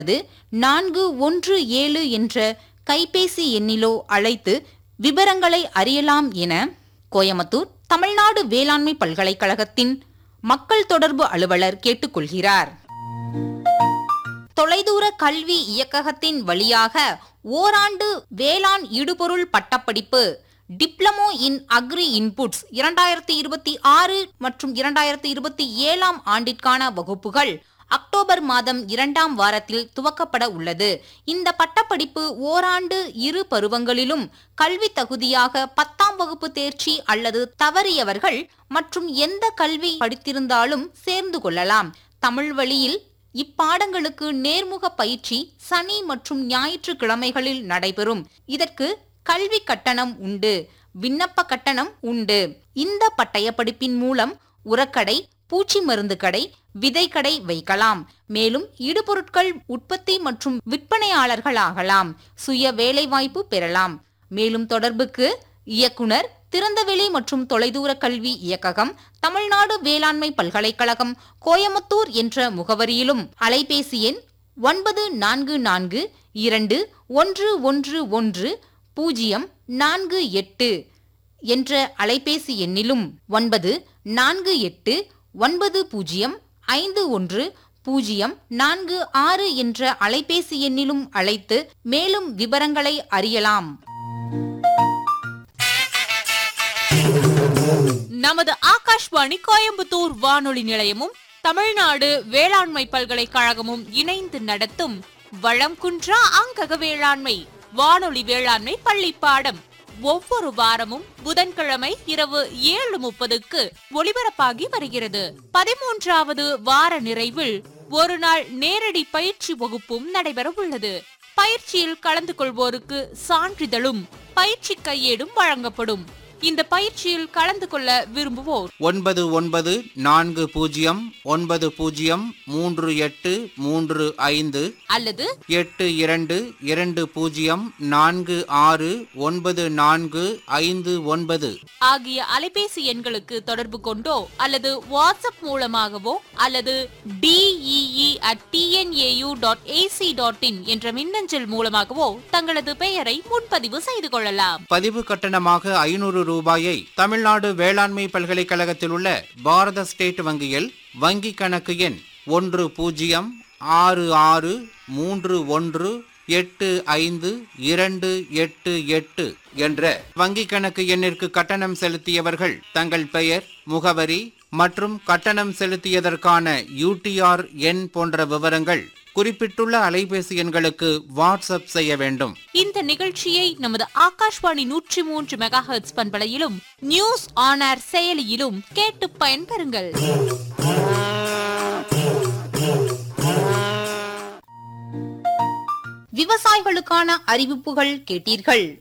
அது நான்கு ஒன்று ஏழு என்ற கைபேசி எண்ணிலோ அழைத்து விவரங்களை அறியலாம் என கோயமுத்தூர் தமிழ்நாடு வேளாண்மை பல்கலைக்கழகத்தின் மக்கள் தொடர்பு அலுவலர் கேட்டுக்கொள்கிறார் தொலைதூர கல்வி இயக்ககத்தின் வழியாக ஓராண்டு வேளாண் இடுபொருள் பட்டப்படிப்பு டிப்ளமோ இன் அக்ரி இன்புட்ஸ் இரண்டாயிரத்தி இருபத்தி ஆறு மற்றும் இரண்டாயிரத்தி இருபத்தி ஏழாம் ஆண்டிற்கான வகுப்புகள் அக்டோபர் மாதம் இரண்டாம் வாரத்தில் துவக்கப்பட உள்ளது இந்த பட்டப்படிப்பு ஓராண்டு இரு பருவங்களிலும் கல்வி தகுதியாக பத்தாம் வகுப்பு தேர்ச்சி அல்லது தவறியவர்கள் மற்றும் எந்த கல்வி படித்திருந்தாலும் சேர்ந்து கொள்ளலாம் தமிழ் வழியில் இப்பாடங்களுக்கு நேர்முக பயிற்சி சனி மற்றும் ஞாயிற்றுக்கிழமைகளில் நடைபெறும் இதற்கு கல்வி கட்டணம் உண்டு விண்ணப்ப கட்டணம் உண்டு இந்த பட்டய படிப்பின் மூலம் உரக்கடை பூச்சி மருந்து கடை விதைக்கடை வைக்கலாம் மேலும் இடுபொருட்கள் உற்பத்தி மற்றும் விற்பனையாளர்கள் ஆகலாம் சுய வேலைவாய்ப்பு பெறலாம் மேலும் தொடர்புக்கு இயக்குனர் திறந்தவெளி மற்றும் தொலைதூர கல்வி இயக்ககம் தமிழ்நாடு வேளாண்மை பல்கலைக்கழகம் கோயமுத்தூர் என்ற முகவரியிலும் அலைபேசி எண் ஒன்பது நான்கு நான்கு இரண்டு ஒன்று ஒன்று ஒன்று பூஜ்ஜியம் நான்கு எட்டு என்ற அலைபேசி எண்ணிலும் ஒன்பது நான்கு எட்டு ஒன்பது பூஜ்ஜியம் ஐந்து ஒன்று பூஜ்ஜியம் நான்கு ஆறு என்ற அலைபேசி எண்ணிலும் அழைத்து மேலும் விவரங்களை அறியலாம் நமது ஆகாஷ்வாணி கோயம்புத்தூர் வானொலி நிலையமும் தமிழ்நாடு வேளாண்மை பல்கலைக்கழகமும் இணைந்து நடத்தும் வளம் குன்றா அங்கக வேளாண்மை வானொலி வேளாண்மை பள்ளி பாடம் ஒவ்வொரு வாரமும் புதன்கிழமை இரவு ஏழு முப்பதுக்கு ஒளிபரப்பாகி வருகிறது பதிமூன்றாவது வார நிறைவில் ஒரு நாள் நேரடி பயிற்சி வகுப்பும் நடைபெற உள்ளது பயிற்சியில் கலந்து கொள்வோருக்கு சான்றிதழும் பயிற்சி கையேடும் வழங்கப்படும் இந்த பயிற்சியில் கலந்து கொள்ள விரும்புவோர் ஒன்பது ஒன்பது நான்கு பூஜ்ஜியம் ஒன்பது பூஜ்ஜியம் மூன்று எட்டு மூன்று ஐந்து அல்லது எட்டு இரண்டு இரண்டு பூஜ்ஜியம் நான்கு ஆறு ஒன்பது நான்கு ஐந்து ஒன்பது ஆகிய அலைபேசி எண்களுக்கு தொடர்பு கொண்டோ அல்லது வாட்ஸ்அப் மூலமாகவோ அல்லது D E E at T N A U dot A C dot in என்ற மின்னஞ்சல் மூலமாகவோ தங்களது பெயரை முன்பதிவு செய்து கொள்ளலாம் பதிவு கட்டணமாக ஐநூறு ரூபாயை தமிழ்நாடு வேளாண்மை பல்கலைக்கழகத்தில் உள்ள பாரத ஸ்டேட் வங்கியில் வங்கி கணக்கு எண் ஒன்று பூஜ்ஜியம் ஆறு ஆறு மூன்று ஒன்று எட்டு ஐந்து இரண்டு எட்டு எட்டு என்ற வங்கி கணக்கு எண்ணிற்கு கட்டணம் செலுத்தியவர்கள் தங்கள் பெயர் முகவரி மற்றும் கட்டணம் செலுத்தியதற்கான யூடிஆர் எண் போன்ற விவரங்கள் குறிப்பிட்டுள்ள அலைபேசி எண்களுக்கு வாட்ஸ்அப் செய்ய வேண்டும் இந்த நிகழ்ச்சியை நமது ஆகாஷ்வாணி நூற்றி மூன்று மெகா ஹெர்ட்ஸ் பண்பலையிலும் நியூஸ் ஆன் ஏர் செயலியிலும் கேட்டு பயன்பெறுங்கள் விவசாயிகளுக்கான அறிவிப்புகள் கேட்டீர்கள்